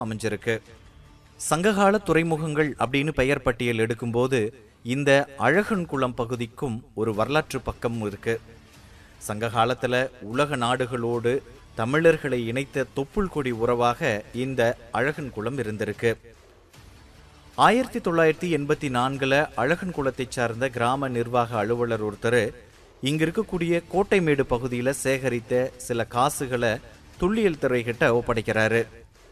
அமைஞ்சிருக்கு சங்ககால துறைமுகங்கள் அப்படின்னு பெயர் பட்டியல் எடுக்கும்போது இந்த அழகன்குளம் பகுதிக்கும் ஒரு வரலாற்று பக்கம் இருக்கு சங்க காலத்துல உலக நாடுகளோடு தமிழர்களை இணைத்த தொப்புள் கொடி உறவாக இந்த அழகன்குளம் இருந்திருக்கு ஆயிரத்தி தொள்ளாயிரத்தி எண்பத்தி நான்குல அழகன் குளத்தைச் சார்ந்த கிராம நிர்வாக அலுவலர் ஒருத்தர் இங்க இருக்கக்கூடிய கோட்டைமேடு பகுதியில சேகரித்த சில காசுகளை துல்லியல் துறை கிட்ட ஒப்படைக்கிறாரு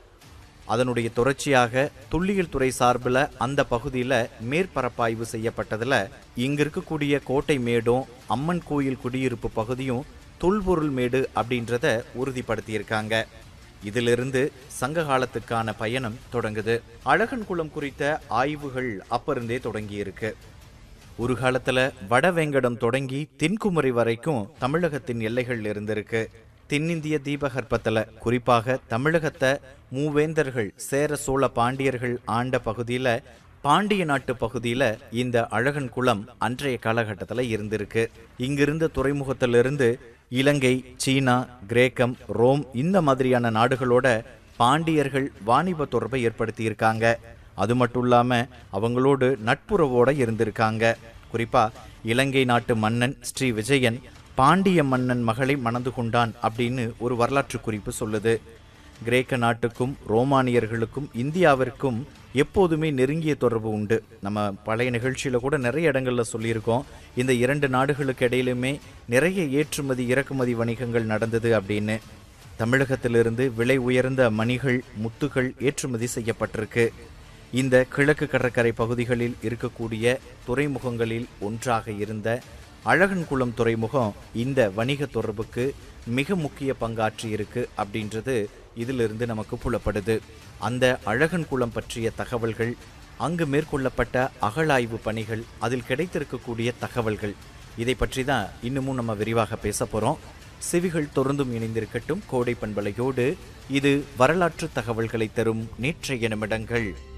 அதனுடைய தொடர்ச்சியாக துல்லியல் துறை சார்பில் அந்த பகுதியில் மேற்பரப்பாய்வு செய்யப்பட்டதுல இங்க இருக்கக்கூடிய கோட்டை மேடும் அம்மன் கோயில் குடியிருப்பு பகுதியும் தொல்பொருள் மேடு அப்படின்றத உறுதிப்படுத்தியிருக்காங்க இதிலிருந்து சங்க காலத்துக்கான பயணம் தொடங்குது அழகன்குளம் குறித்த ஆய்வுகள் அப்பிருந்தே தொடங்கியிருக்கு ஒரு காலத்துல வடவேங்கடம் தொடங்கி தென்குமரி வரைக்கும் தமிழகத்தின் எல்லைகள் இருந்திருக்கு தென்னிந்திய தீபகற்பத்துல குறிப்பாக தமிழகத்தை மூவேந்தர்கள் சேர சோழ பாண்டியர்கள் ஆண்ட பகுதியில பாண்டிய நாட்டு பகுதியில இந்த அழகன் குளம் அன்றைய காலகட்டத்துல இருந்திருக்கு இங்கிருந்த துறைமுகத்திலிருந்து இலங்கை சீனா கிரேக்கம் ரோம் இந்த மாதிரியான நாடுகளோட பாண்டியர்கள் வாணிப தொடர்பை ஏற்படுத்தியிருக்காங்க அது மட்டும் இல்லாம அவங்களோடு நட்புறவோட இருந்திருக்காங்க குறிப்பா இலங்கை நாட்டு மன்னன் ஸ்ரீ விஜயன் பாண்டிய மன்னன் மகளை மணந்து கொண்டான் அப்படின்னு ஒரு வரலாற்று குறிப்பு சொல்லுது கிரேக்க நாட்டுக்கும் ரோமானியர்களுக்கும் இந்தியாவிற்கும் எப்போதுமே நெருங்கிய தொடர்பு உண்டு நம்ம பழைய நிகழ்ச்சியில கூட நிறைய இடங்கள்ல சொல்லியிருக்கோம் இந்த இரண்டு நாடுகளுக்கு இடையிலுமே நிறைய ஏற்றுமதி இறக்குமதி வணிகங்கள் நடந்தது அப்படின்னு தமிழகத்திலிருந்து விலை உயர்ந்த மணிகள் முத்துகள் ஏற்றுமதி செய்யப்பட்டிருக்கு இந்த கிழக்கு கடற்கரை பகுதிகளில் இருக்கக்கூடிய துறைமுகங்களில் ஒன்றாக இருந்த அழகன்குளம் துறைமுகம் இந்த வணிக தொடர்புக்கு மிக முக்கிய பங்காற்றி இருக்கு அப்படின்றது இதிலிருந்து நமக்கு புலப்படுது அந்த அழகன்குளம் பற்றிய தகவல்கள் அங்கு மேற்கொள்ளப்பட்ட அகழாய்வு பணிகள் அதில் கிடைத்திருக்கக்கூடிய தகவல்கள் இதை பற்றி தான் இன்னமும் நம்ம விரிவாக பேச போறோம் செவிகள் தொடர்ந்தும் இணைந்திருக்கட்டும் கோடை பண்பலையோடு இது வரலாற்று தகவல்களை தரும் நேற்றைய நிமிடங்கள்